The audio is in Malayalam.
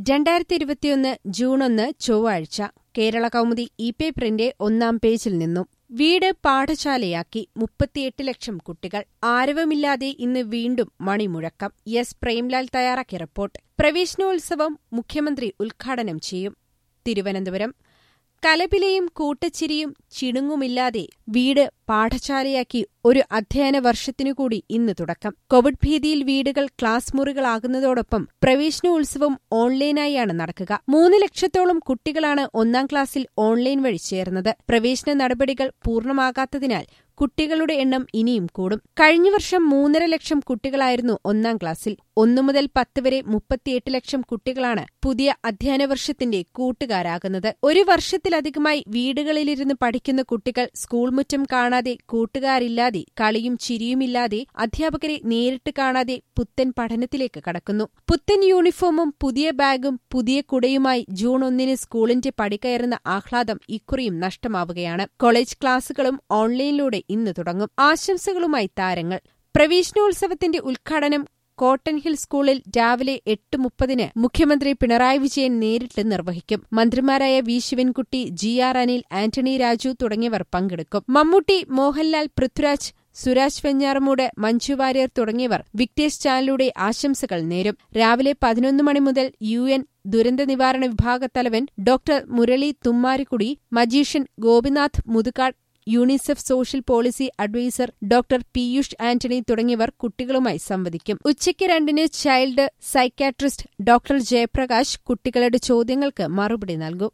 രണ്ടായിരത്തി ഇരുപത്തിയൊന്ന് ജൂൺ ഒന്ന് ചൊവ്വാഴ്ച കേരള കൗമുദി ഇ പേപ്പറിന്റെ ഒന്നാം പേജിൽ നിന്നും വീട് പാഠശാലയാക്കി മുപ്പത്തിയെട്ട് ലക്ഷം കുട്ടികൾ ആരവമില്ലാതെ ഇന്ന് വീണ്ടും മണിമുഴക്കം എസ് പ്രേംലാൽ തയ്യാറാക്കിയ റിപ്പോർട്ട് പ്രവേശനോത്സവം മുഖ്യമന്ത്രി ഉദ്ഘാടനം ചെയ്യും തിരുവനന്തപുരം കലപിലയും കൂട്ടച്ചിരിയും ചിണുങ്ങുമില്ലാതെ വീട് പാഠശാലയാക്കി ഒരു അധ്യയന വർഷത്തിനുകൂടി ഇന്ന് തുടക്കം കോവിഡ് ഭീതിയിൽ വീടുകൾ ക്ലാസ് മുറികളാകുന്നതോടൊപ്പം പ്രവേശനോത്സവം ഓൺലൈനായാണ് നടക്കുക മൂന്ന് ലക്ഷത്തോളം കുട്ടികളാണ് ഒന്നാം ക്ലാസ്സിൽ ഓൺലൈൻ വഴി ചേർന്നത് പ്രവേശന നടപടികൾ പൂർണ്ണമാകാത്തതിനാൽ കുട്ടികളുടെ എണ്ണം ഇനിയും കൂടും കഴിഞ്ഞ വർഷം മൂന്നര ലക്ഷം കുട്ടികളായിരുന്നു ഒന്നാം ക്ലാസ്സിൽ ഒന്നു മുതൽ പത്ത് വരെ മുപ്പത്തിയെട്ട് ലക്ഷം കുട്ടികളാണ് പുതിയ അധ്യയന വർഷത്തിന്റെ കൂട്ടുകാരാകുന്നത് ഒരു വർഷത്തിലധികമായി വീടുകളിലിരുന്ന് പഠിക്കുന്ന കുട്ടികൾ സ്കൂൾ മുറ്റം കാണാതെ കൂട്ടുകാരില്ലാതെ കളിയും ചിരിയുമില്ലാതെ അധ്യാപകരെ നേരിട്ട് കാണാതെ പുത്തൻ പഠനത്തിലേക്ക് കടക്കുന്നു പുത്തൻ യൂണിഫോമും പുതിയ ബാഗും പുതിയ കുടയുമായി ജൂൺ ഒന്നിന് സ്കൂളിന്റെ പടികയറുന്ന ആഹ്ലാദം ഇക്കുറിയും നഷ്ടമാവുകയാണ് കോളേജ് ക്ലാസുകളും ഓൺലൈനിലൂടെ ഇന്ന് തുടങ്ങും ആശംസകളുമായി താരങ്ങൾ പ്രവേശനോത്സവത്തിന്റെ ഉദ്ഘാടനം കോട്ടൺ ഹിൽ സ്കൂളിൽ രാവിലെ എട്ട് മുപ്പതിന് മുഖ്യമന്ത്രി പിണറായി വിജയൻ നേരിട്ട് നിർവഹിക്കും മന്ത്രിമാരായ V Sivankutty G R Anil Antony Raju തുടങ്ങിയവർ പങ്കെടുക്കും മമ്മൂട്ടി മോഹൻലാൽ പൃഥ്വിരാജ് സുരാജ് വെഞ്ഞാറമൂട് മഞ്ജു വാര്യർ തുടങ്ങിയവർ വിക്ടേഴ്സ് ചാനലിലൂടെ ആശംസകൾ നേരും രാവിലെ പതിനൊന്ന് മണി മുതൽ യു എൻ ദുരന്ത നിവാരണ വിഭാഗത്തലവൻ doctor Murali Thummarukudy magician Gopinath Muthukad UNICEF social policy adviser doctor Piyush Antony തുടങ്ങിയവർ കുട്ടികളുമായി സംവദിക്കും ഉച്ചയ്ക്ക് രണ്ടിന് ചൈൽഡ് സൈക്യാട്രിസ്റ്റ് ഡോക്ടർ ജയപ്രകാശ് കുട്ടികളുടെ ചോദ്യങ്ങൾക്ക് മറുപടി നൽകും